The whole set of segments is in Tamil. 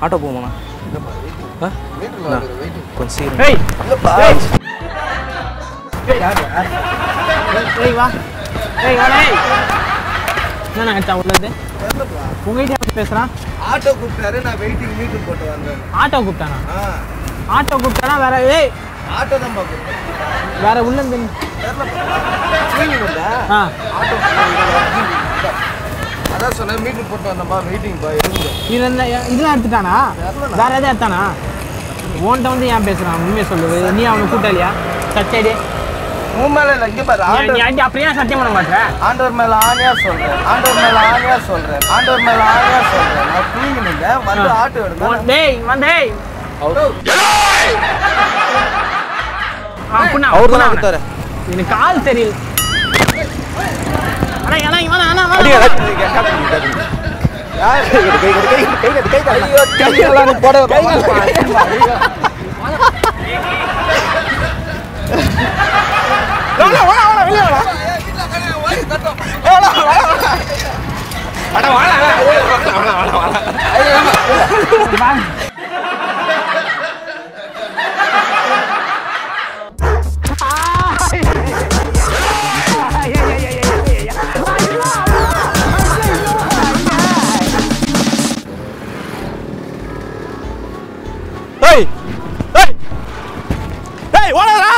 ஆட்டோ போமாண்ணா ஆ வீட்டுல அண்ணா, வாங்குற வெயிட்டிங் கொஞ்சம் சீக்கிரம் ஏய் இல்லப்பா ஏய் ஏய் வா ஏய் வாடா ஏய் என்ன ஆச்சா உள்ளது உங்ககிட்ட பேசுறான் ஆட்டோ கூப்பிட்டாரு நான் வெயிட்டிங் மீட்டர் போட்டு வந்தேன் ஆட்டோ கூப்பிட்டானா ஆ ஆட்டோ கூப்பிட்டானா வேற ஏய் ஆட்டோ தான் கூப்பிட்டேன் வேற உள்ள இருந்து தெரியல ஆ ஆட்டோ அதான் சொன்னேன் மீட்டர் போட்டு வந்தப்பா வெயிட்டிங் பா இருங்க இது என்ன இதெல்லாம் எடுத்துட்டானா வேற எதாவது எடுத்தானா உன்கிட்ட வந்து ஏன் பேசுறான் உண்மையை சொல்லு நீ அவனை கூட்டாளியா சச்சைடி உன் மேல இல்ல இங்க பாரு நீ ஆண்டவர் அடி அப்படியே சத்தியம் பண்ண மாட்டேன் ஆண்டவர் மேல ஆணையா சொல்றேன் ஆண்டவர் மேல ஆணையா சொல்றேன் ஆண்டவர் மேல ஆணையா சொல்றேன் நான் தூங்கினீங்க வந்து ஆட்டோ எடுங்க டேய் வந்தேய் அவர் தானே கொடுத்தாரு எனக்கு கால் தெரியல அண்ணா அண்ணா இவன் அண்ணா அடிங்க, வேணாம் அடிங்க, கேப்டன், கேப்டன். யார் கை கட்டு, கை கட்டு, கை கட்டு, கை கட்டு, கை கட்டு. ஐயோ, கையெல்லாம் நீ போட கை கட்டு. வாடா, வாடா, வாடா, வெளிய வாடா. வாடா, வாடா, வாடா. அட, வாடா, வாடா, வாடா, வாடா, வாடா. ஏய் ஏய் ஏய் ஓடாதடா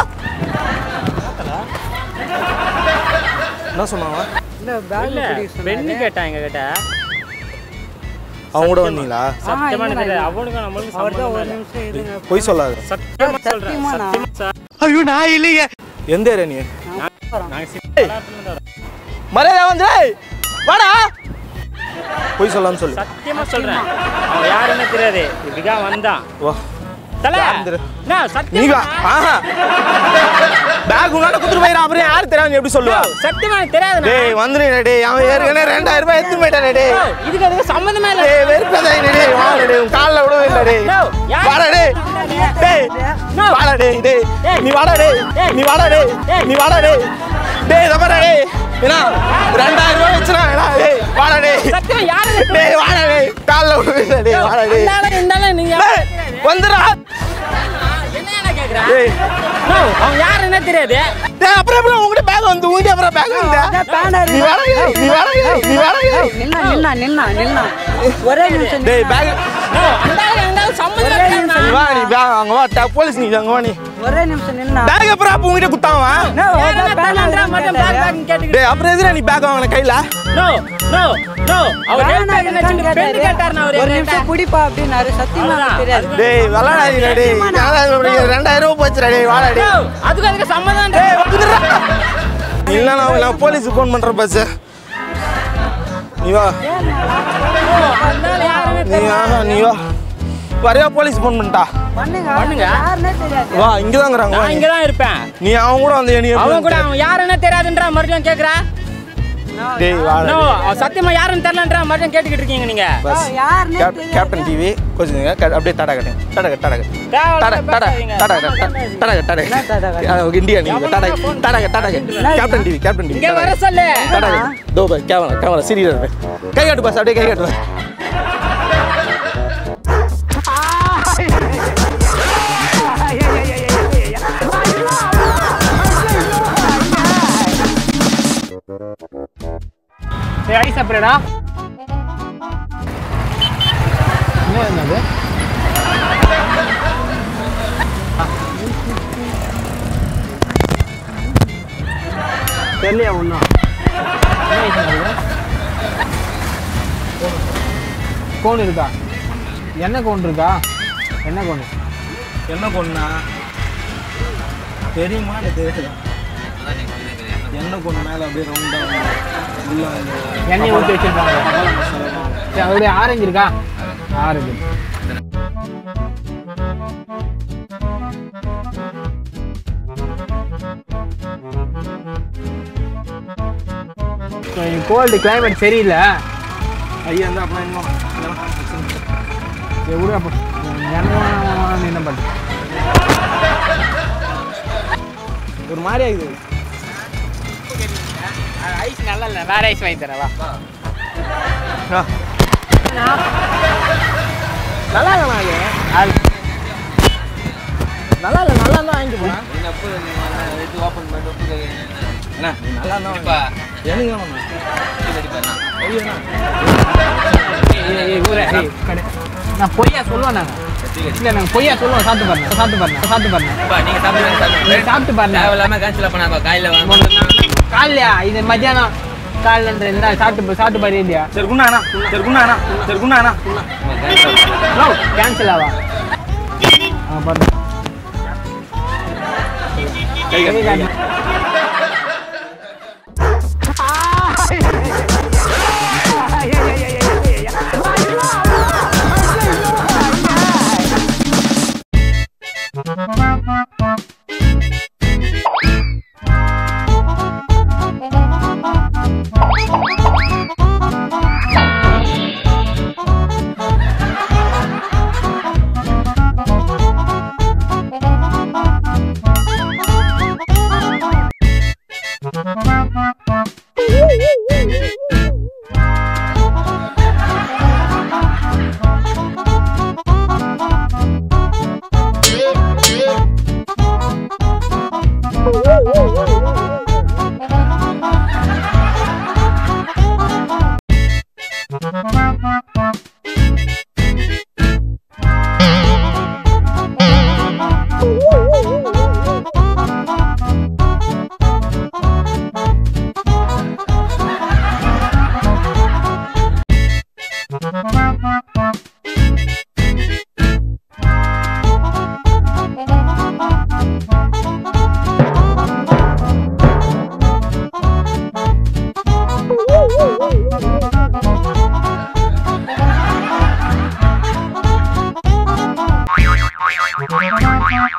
என்ன சொன்னாங்க இல்ல பெண்ணு கேட்டான் எங்க கிட்ட அவங்க கூட வந்தீங்களா சத்தியமா எனக்கு தெரியாது. அவனுக்கும் நம்மளுக்கும் சம்பந்தம் இல்ல. பொய் சொல்லாத சத்தியமா சொல்றேன் சத்தியமா சார் ஐயோ நான் இல்லையே எந்த ஏரியா நீ நாங்க சிட்டி வளாகத்துல வரோம். மரியாதை வந்து வாடா பொய் சொல்லான்னு சொல்லு சத்தியமா சொல்றேன் அவன் யாருன்னு தெரியாது இதுக்காக வந்தான் வா தல யாருன்னு தெரியாது. என்ன நீ சத்தியமா வா ஆஹா பேக் உன்னால குத்துட்டு போயிடும் அப்புறம் யாரு தெரியாது நீ எப்படி சொல்லுவா சத்தியமா எனக்கு தெரியாது டேய் வந்துடுங்க டேய் அவன் ஏற்கனவே ரெண்டாயிரம் ரூபாய் எடுத்து போயிட்டானே டேய் இதுக்கு அதுக்கு சம்மந்தமே இல்ல டேய் வெறுப்பதாய் டேய் வாடா டேய் உன் கால்ல விடவே இல்லை டேய் No, யார் வாடா டேய் டேய் No. வாடா டேய் டேய் டேய். நீ வாடா டேய் டேய். நீ வாடா டேய் டேய். நீ வாடா டேய் டேய் இத பாரு டேய் என்ன ரெண்டாயிரம் ரூபாய் வச்சுனா என்ன டேய் வாடா டேய் சத்தியமா யாரு டேய் வாடா டேய் கால்ல விடவே இல்லை டேய் வாடா டேய் இருந்தாலும் இருந்தாலும் நீங்க டேய் வந்துடா என்ன கேக்குறா டேய் No, அவன் யாருன்னே தெரியாது டேய் அப்புறம் அப்புறம் உங்ககிட்ட பேக் வந்து உங்ககிட்ட அப்புறம் பேக் வந்து நீ வாடா டேய் நீ வாடா டேய் நீ வாடா டேய் நின்னா நின்னா நின்னா நின்னா ஒரே நிமிஷம் டேய் பேக் No, அந்த ஆளு எங்க ஆளு சம்மந்தமே நீ கிடையாது வா நீ பேக் அங்க வா டா போலீஸ் நீ அங்க வா நீ ஒரே நிமிஷம் நின்னா பேக் அப்புறம் அப்ப உங்ககிட்ட குத்தாவா யாருன்னா தரலான்றா மட்டும் பேக் பேக் கேட்டுக்கிட்டு டேய் அப்புறம் எதுல நீ பேக் வாங்கின கையில நோ நோ நோ அவர் ரேட் பேக் என்ன பெண் கேட்டாருனா அவர் ஒரு ரேட் நிமிஷம் குடிப்பா அப்படின்னாரு சத்தியமா எனக்கு தெரியாது டேய் விளாடாதீங்க டேய் நாலாயிரம் ரூபாய் ரெண்டாயிரம் ரூபாய் போச்சுடா டேய் வாடா டேய் அதுக்கு அதுக்கு சம்மதம் டேய் வந்துடுறா இல்ல நான் நான் போலீஸுக்கு ஃபோன் பண்றேன் பஸ் நீ வா நீ ஆஹா நீ வா வரையா போலீஸ் ஃபோன் பண்ணிட்டா பண்ணுங்க பண்ணுங்க. யாருன்னே தெரியாது வா இங்க தாங்கறாங்க நான் இங்க தான் இருப்பேன் நீ அவன் கூட வந்து நீ அவன் கூட அவன் யாருன்னு தெரியாதுன்றா மறுபடியும் கேக்குறா டேய் வாடா நோ டேய். அவன் சத்தியமா யாருன்னு தெரியலன்றா மறுபடியும் கேட்டுக்கிட்டு இருக்கீங்க நீங்க பஸ் யாருன்னே கேப்- தெரியாது கேப்டன் டிவி கொஞ்சம் க- அப்படியே டாடா கட்டு டாடா கட்டு டாடா கட்டு தேவையில்லாம டாடா டாடா பேசாதீங்க. டாடா கட்டு டாடா கட்டு டாடா கட்டு ஆ, இந்தியா நீங்க டாடா டாடா கட்டு டாடா கட்டு கேப்டன் டிவி கேப்டன் டிவி இங்க வர சொல்லு டாடா கட்டு தோ பா கேமரா கேமரா சீரியஸ் இருக்கு கை காட்டு பாஸ் அப்படியே கை காட்டு பாஸ் டேய் ஐஸ் அப்படியேடா என்ன என்னது தெரியலையா ஒன்றும் கோன் இருக்கா என்ன கோன் இருக்கா என்ன கோன் என்ன பொண்ணா தெரியுமா எனக்கு தெரியல என்ன பொண்ணு மேல அப்படியே ரவுண்டா உள்ள அந்த எண்ணெய் ஊற்றி வச்சிருப்பாங்க சரி அதோடைய ஆரஞ்சு இருக்கா ஆரஞ்சு கோல்டு கிளைமேட் சரியில்லை ஐயா இருந்தா அப்புறம் இன்னும் சரி விடு அப்போ என்ன என்ன பண்ணு ஒரு மாதிரி ஆகுது ஐஸ் நல்லா இல்ல வேற ஐஸ் வாங்கி தரவா ஆ. நல்லா இல்லைண்ணா அது அது நல்லா இல்லை நல்லா தான் வாங்கிட்டு போகிறேன் இது ஓப்பன் பண்ணிட்டு அண்ணா நல்லா தான் இப்போ எனக்கு கடை நான் பொய்யா சொல்லுவேன் நாங்கள் இல்லை நாங்கள் பொய்யா சொல்லுவோம் சாப்பிட்டு பாருங்க சாப்பிட்டு பாருங்க சாப்பிட்டு பாருங்க நீங்க சாப்பிடுங்க நீங்க சாப்பிட்டு பாருங்க தேவையில்லாம கேன்சல் பண்ணாம காலையில வாங்க காலையா இது மத்தியானம் காலைன்ற இருந்தா சாப்பிட்டு சாப்பிட்டு பாரு இல்லையா சரி குண்ணா அண்ணா சரி குண்ணா அண்ணா சரி குண்ணா அண்ணா நோ கேன்சல் ஆவா ஆ பாருங்க கை கை காட்டு. காட்டு. Thank you.